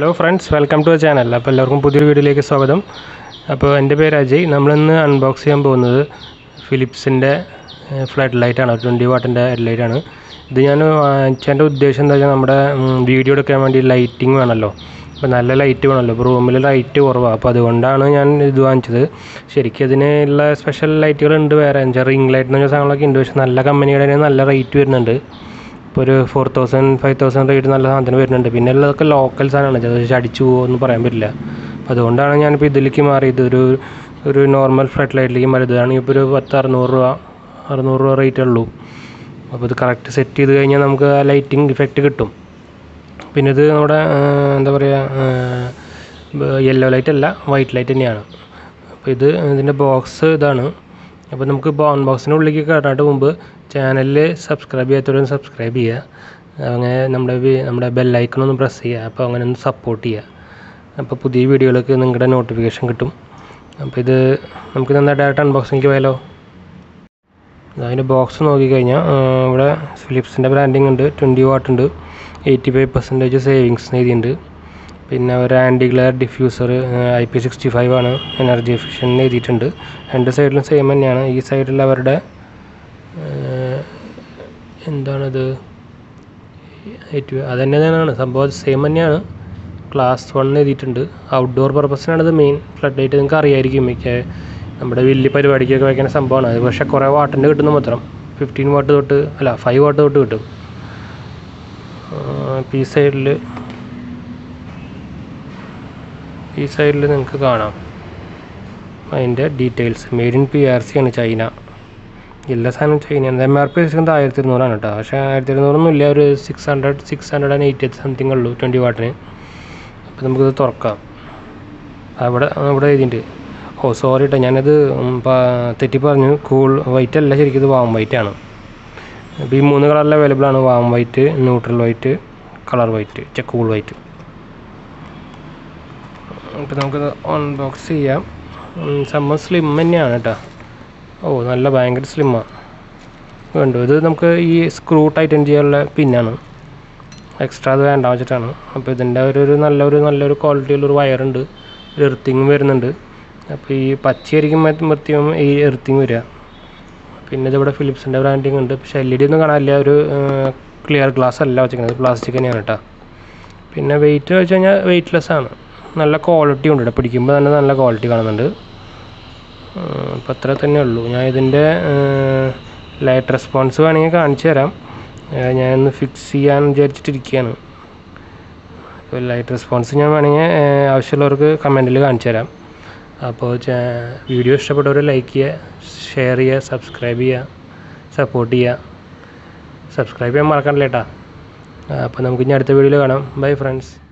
hello friends welcome to channel അപ്പോൾ എല്ലാവർക്കും പുതിയൊരു വീഡിയോയിലേക്ക് സ്വാഗതം അപ്പോൾ എൻ്റെ പേര് അജയ് നമ്മളിന്ന് അൺബോക്സ് ചെയ്യാൻ പോകുന്നത് ഫിലിപ്സിൻ്റെ ഫ്ലഡ് ലൈറ്റാണ് ട്വൻറ്റി വാട്ടിൻ്റെ ഹെഡ് ലൈറ്റാണ് ഇത് ഞാൻ വാങ്ങിച്ചതിൻ്റെ ഉദ്ദേശം എന്താ വെച്ചാൽ നമ്മുടെ വീഡിയോ എടുക്കാൻ വേണ്ടി ലൈറ്റിംഗ് വേണമല്ലോ അപ്പോൾ നല്ല ലൈറ്റ് വേണമല്ലോ ഇപ്പോൾ റൂമിൽ ലൈറ്റ് കുറവാണ് അപ്പോൾ അതുകൊണ്ടാണ് ഞാൻ ഇത് വാങ്ങിച്ചത് ശരിക്കും ഇതിനുള്ള സ്പെഷ്യൽ ലൈറ്റുകളുണ്ട് വേറെ വെച്ചാൽ റിംഗ് ലൈറ്റ് എന്ന് പറഞ്ഞ സാധനങ്ങളൊക്കെ ഉണ്ട് പക്ഷേ നല്ല കമ്പനിയുടെ തന്നെ നല്ല റേറ്റ് വരുന്നുണ്ട് ഇപ്പോൾ ഒരു four thousand five thousand rate നല്ല സാധനത്തിന് വരുന്നുണ്ട് പിന്നെ ഉള്ളതൊക്കെ ലോക്കൽ സാധനമാണ് ചിലത് അടിച്ചു പോകുമെന്ന് പറയാൻ പറ്റില്ല അപ്പോൾ അതുകൊണ്ടാണ് ഞാനിപ്പോൾ ഇതിലേക്ക് മാറിയത് ഒരു ഒരു നോർമൽ ഫ്ലഡ് ലൈറ്റിലേക്ക് മാറിയത് ഇതാണെങ്കിൽ ഇപ്പോൾ ഒരു പത്ത് അറുന്നൂറ് രൂപ അറുന്നൂറ് രൂപ റേറ്റേ ഉള്ളൂ അപ്പോൾ ഇത് കറക്റ്റ് സെറ്റ് ചെയ്ത് കഴിഞ്ഞാൽ നമുക്ക് ആ ലൈറ്റിംഗ് ഇഫക്റ്റ് കിട്ടും പിന്നെ ഇത് നമ്മുടെ എന്താ പറയുക യെല്ലോ ലൈറ്റ് അല്ല വൈറ്റ് ലൈറ്റ് തന്നെയാണ് അപ്പോൾ ഇത് ഇതിൻ്റെ ബോക്സ് ഇതാണ് അപ്പോൾ നമുക്ക് ഇപ്പോൾ അൺബോക്സിൻ്റെ ഉള്ളിലേക്ക് കയറാനായിട്ട് മുമ്പ് ചാനലിൽ സബ്സ്ക്രൈബ് ചെയ്യാത്തവരൊന്ന് സബ്സ്ക്രൈബ് ചെയ്യുക അങ്ങനെ നമ്മുടെ നമ്മുടെ ബെല്ലൈക്കൺ ഒന്ന് പ്രസ് ചെയ്യുക അപ്പോൾ അങ്ങനെ ഒന്ന് സപ്പോർട്ട് ചെയ്യുക അപ്പോൾ പുതിയ വീഡിയോകൾക്ക് നിങ്ങളുടെ നോട്ടിഫിക്കേഷൻ കിട്ടും അപ്പോൾ ഇത് നമുക്ക് നന്നായിട്ട് ഡയറക്റ്റ് അൺബോക്സിങ് പോയാലോ അതിൻ്റെ ബോക്സ് നോക്കിക്കഴിഞ്ഞാൽ ഇവിടെ ഫിലിപ്സിൻ്റെ ബ്രാൻഡിങ് ഉണ്ട് ട്വൻറ്റി വാട്ട് ഉണ്ട് എയ്റ്റി ഫൈവ് പെർസെൻറ്റേജ് സേവിങ്സ് എഴുതിയിട്ടുണ്ട് പിന്നെ ഒരു anti glare diffuser I P sixty five ആണ് എനർജി എഫിഷ്യൻ എഴുതിയിട്ടുണ്ട് രണ്ട് സൈഡിലും സെയിം തന്നെയാണ് ഈ സൈഡിൽ അവരുടെ എന്താണത് അത് തന്നെ തന്നെയാണ് സംഭവം സെയിം തന്നെയാണ് ക്ലാസ് വൺ എഴുതിയിട്ടുണ്ട് ഔട്ട്ഡോർ പർപ്പസിനാണ് ഇത് മെയിൻ ഫ്ലഡ് ലൈറ്റ് നിങ്ങൾക്ക് അറിയായിരിക്കും മിക്ക നമ്മുടെ വലിയ പരിപാടിക്കൊക്കെ വയ്ക്കുന്ന സംഭവമാണ് അത് പക്ഷേ കുറേ വാട്ടിൻ്റെ കിട്ടുന്നു മാത്രം ഫിഫ്റ്റീൻ വാട്ട് തൊട്ട് അല്ല ഫൈവ് വാട്ട് തൊട്ട് കിട്ടും ഈ സൈഡിൽ ഈ സൈഡിൽ നിങ്ങൾക്ക് കാണാം അതിൻ്റെ details made in P R C ആണ് ചൈന എല്ലാ സാധനവും ചൈനയാണ് എം ആർ പി വെച്ചിരിക്കുന്നത് ആയിരത്തി ഇരുന്നൂറാണ് കേട്ടോ പക്ഷേ ആയിരത്തി ഇരുന്നൂറൊന്നും ഇല്ല ഒരു six hundred six hundred and eighty something ഉള്ളൂ ട്വൻറ്റി വാട്ടിന് അപ്പോൾ നമുക്കിത് തുറക്കാം അവിടെ അവിടെ എഴുതിയിട്ടുണ്ട് ഓ സോറി കേട്ടോ ഞാനത് തെറ്റി പറഞ്ഞു കൂൾ വൈറ്റ് അല്ല ശരിക്കും ഇത് വാം വൈറ്റ് ആണ് അപ്പോൾ ഈ മൂന്ന് കളറിൽ അവൈലബിൾ ആണ് warm white neutral white colour white ചെ കൂൾ വൈറ്റ് അപ്പോൾ നമുക്കിത് അൺബോക്സ് ചെയ്യാം സംഭവം സ്ലിം തന്നെയാണ് കേട്ടോ ഓ നല്ല ഭയങ്കര സ്ലിമ്മാണ് വേണ്ടു ഇത് നമുക്ക് ഈ സ്ക്രൂ ടൈറ്റൻ ചെയ്യാനുള്ള പിന്നാണ് എക്സ്ട്രാ അത് വേണ്ട വെച്ചിട്ടാണ് അപ്പോൾ ഇതിൻ്റെ ഒരു ഒരു നല്ലൊരു നല്ലൊരു ക്വാളിറ്റിയുള്ളൊരു വയറുണ്ട് ഒരു എർത്തിങ് വരുന്നുണ്ട് അപ്പോൾ ഈ പച്ചയായിരിക്കും മൃത്യം ഈ എർത്തിങ് വരിക പിന്നെ ഇതിവിടെ ഫിലിപ്സിൻ്റെ ബ്രാൻഡിങ് ഉണ്ട് പക്ഷേ എൽ ഇ ഡി ഒന്നും കാണാനില്ല ഒരു ക്ലിയർ ഗ്ലാസ് അല്ല വെച്ചിരിക്കുന്നത് പ്ലാസ്റ്റിക് തന്നെയാണ് കേട്ടോ പിന്നെ വെയിറ്റ് വെച്ച് കഴിഞ്ഞാൽ വെയിറ്റ്ലെസ് ആണ് നല്ല ക്വാളിറ്റി ഉണ്ട് ഇവിടെ പിടിക്കുമ്പോൾ തന്നെ നല്ല ക്വാളിറ്റി കാണുന്നുണ്ട് അപ്പോൾ അത്ര തന്നെ ഉള്ളൂ ഞാൻ ഇതിൻ്റെ ലൈറ്റ് റെസ്പോൺസ് വേണമെങ്കിൽ കാണിച്ചു തരാം ഞാനൊന്ന് ഫിക്സ് ചെയ്യാൻ വിചാരിച്ചിട്ടിരിക്കുകയാണ് അപ്പോൾ ലൈറ്റ് റെസ്പോൺസ് ഞാൻ വേണമെങ്കിൽ ആവശ്യമുള്ളവർക്ക് കമൻറ്റിൽ കാണിച്ചു തരാം അപ്പോൾ വീഡിയോ ഇഷ്ടപ്പെട്ടവർ ലൈക്ക് ചെയ്യുക ഷെയർ ചെയ്യുക സബ്സ്ക്രൈബ് ചെയ്യുക സപ്പോർട്ട് ചെയ്യുക സബ്സ്ക്രൈബ് ചെയ്യാൻ മറക്കണ്ടല്ലേട്ടാ അപ്പോൾ നമുക്ക് ഇനി അടുത്ത വീഡിയോയിൽ കാണാം ബൈ ഫ്രണ്ട്സ്